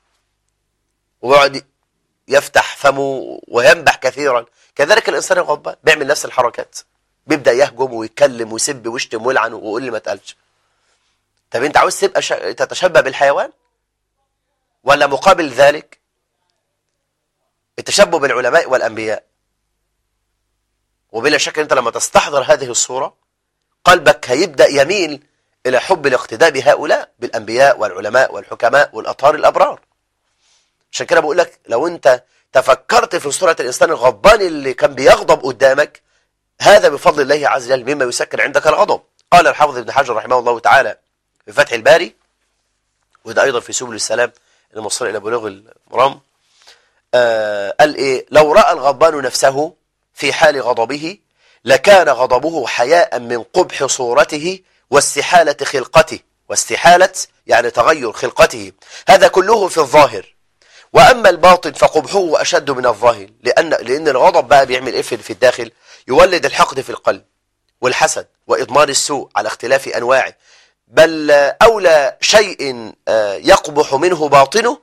ويقعد يفتح فمه وينبح كثيرا كذلك الانسان الغضبان بيعمل نفس الحركات بيبدا يهجم ويتكلم ويسب ويشتم ويلعن ويقول لي ما تقالش طب انت عاوز تبقى ش... تتشبه بالحيوان ولا مقابل ذلك التشبه بالعلماء والانبياء وبلا شك انت لما تستحضر هذه الصوره قلبك هيبدأ يميل إلى حب الاقتداء بهؤلاء بالأنبياء والعلماء والحكماء والأطهار الأبرار عشان كده بقول لك لو أنت تفكرت في صورة الإنسان الغضبان اللي كان بيغضب قدامك هذا بفضل الله عز وجل مما يسكن عندك الغضب قال الحافظ ابن حجر رحمه الله تعالى في فتح الباري وده أيضا في سبل السلام الموصل إلى بلوغ المرام آه قال إيه لو رأى الغضبان نفسه في حال غضبه لكان غضبه حياء من قبح صورته واستحالة خلقته واستحالة يعني تغير خلقته هذا كله في الظاهر وأما الباطن فقبحه أشد من الظاهر لأن, لأن الغضب بقى بيعمل إيه في الداخل يولد الحقد في القلب والحسد وإضمار السوء على اختلاف أنواعه بل أولى شيء يقبح منه باطنه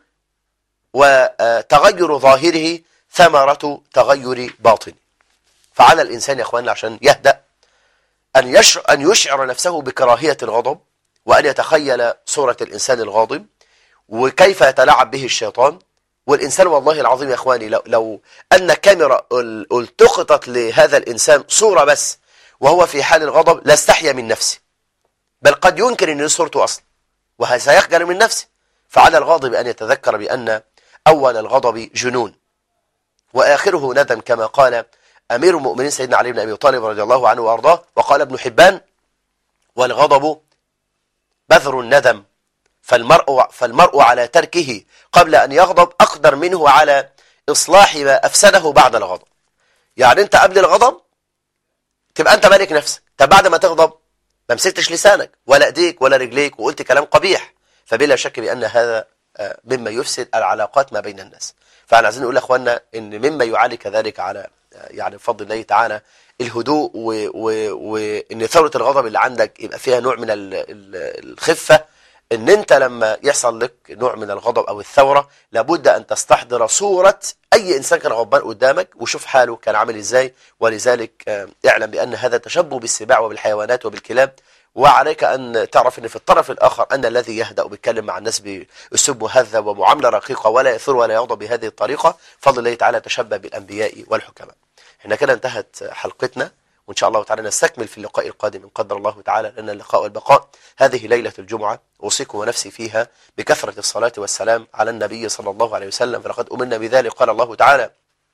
وتغير ظاهره ثمرة تغير باطنه فعلى الإنسان يا أخواننا عشان يهدأ أن يشعر, أن يشعر نفسه بكراهية الغضب وأن يتخيل صورة الإنسان الغاضب وكيف يتلاعب به الشيطان والإنسان والله العظيم يا أخواني لو, لو أن كاميرا التقطت لهذا الإنسان صورة بس وهو في حال الغضب لا استحيا من نفسه بل قد ينكر أن صورته أصلا وسيخجل من نفسه فعلى الغاضب أن يتذكر بأن أول الغضب جنون وآخره ندم كما قال أمير المؤمنين سيدنا علي بن أبي طالب رضي الله عنه وأرضاه وقال ابن حبان والغضب بذر الندم فالمرء, فالمرء على تركه قبل أن يغضب أقدر منه على إصلاح ما أفسده بعد الغضب يعني أنت قبل الغضب تبقى أنت مالك نفسك طب بعد ما تغضب ما مسكتش لسانك ولا ايديك ولا رجليك وقلت كلام قبيح فبلا شك بأن هذا مما يفسد العلاقات ما بين الناس فاحنا عايزين نقول لاخواننا ان مما يعالي كذلك على يعني بفضل الله تعالى الهدوء وان ثوره الغضب اللي عندك يبقى فيها نوع من الخفه ان انت لما يحصل لك نوع من الغضب او الثوره لابد ان تستحضر صوره اي انسان كان غضبان قدامك وشوف حاله كان عامل ازاي ولذلك اعلم بان هذا تشبه بالسباع وبالحيوانات وبالكلاب وعليك أن تعرف أن في الطرف الآخر أن الذي يهدأ وبيتكلم مع الناس بأسلوب مهذب ومعاملة رقيقة ولا يثور ولا يغضب بهذه الطريقة فضل الله تعالى تشبه بالأنبياء والحكماء احنا كده انتهت حلقتنا وإن شاء الله تعالى نستكمل في اللقاء القادم إن قدر الله تعالى لأن اللقاء والبقاء هذه ليلة الجمعة أوصيكم ونفسي فيها بكثرة الصلاة والسلام على النبي صلى الله عليه وسلم فلقد أمرنا بذلك قال الله تعالى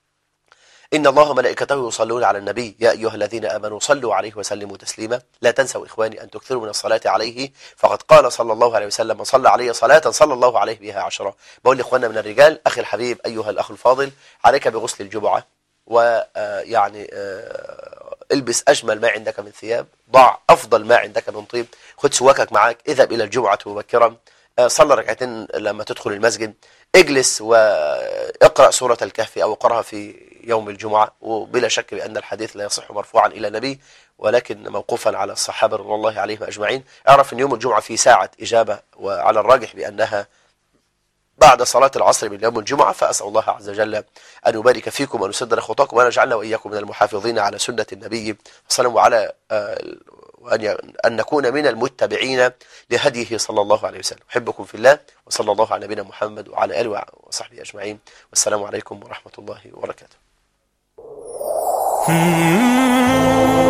إن الله وملائكته يصلون على النبي يا أيها الذين آمنوا صلوا عليه وسلموا تسليما لا تنسوا إخواني أن تكثروا من الصلاة عليه فقد قال صلى الله عليه وسلم من صلى عليه صلاة صلى الله عليه بها عشرة بقول لإخواننا من الرجال أخي الحبيب أيها الأخ الفاضل عليك بغسل الجمعة ويعني البس أجمل ما عندك من ثياب ضع أفضل ما عندك من طيب خد سواكك معك اذهب إلى الجمعة مبكرا صلى ركعتين لما تدخل المسجد اجلس واقرأ سورة الكهف أو اقرأها في يوم الجمعة وبلا شك بأن الحديث لا يصح مرفوعا إلى النبي ولكن موقوفا على الصحابة رضي الله عليهم أجمعين اعرف أن يوم الجمعة في ساعة إجابة وعلى الراجح بأنها بعد صلاة العصر من يوم الجمعة فأسأل الله عز وجل أن يبارك فيكم وأن يسدر خطاكم وأن يجعلنا وإياكم من المحافظين على سنة النبي صلى الله عليه وعلى وأن أن نكون من المتبعين لهديه صلى الله عليه وسلم أحبكم في الله وصلى الله على نبينا محمد وعلى آله وصحبه أجمعين والسلام عليكم ورحمة الله وبركاته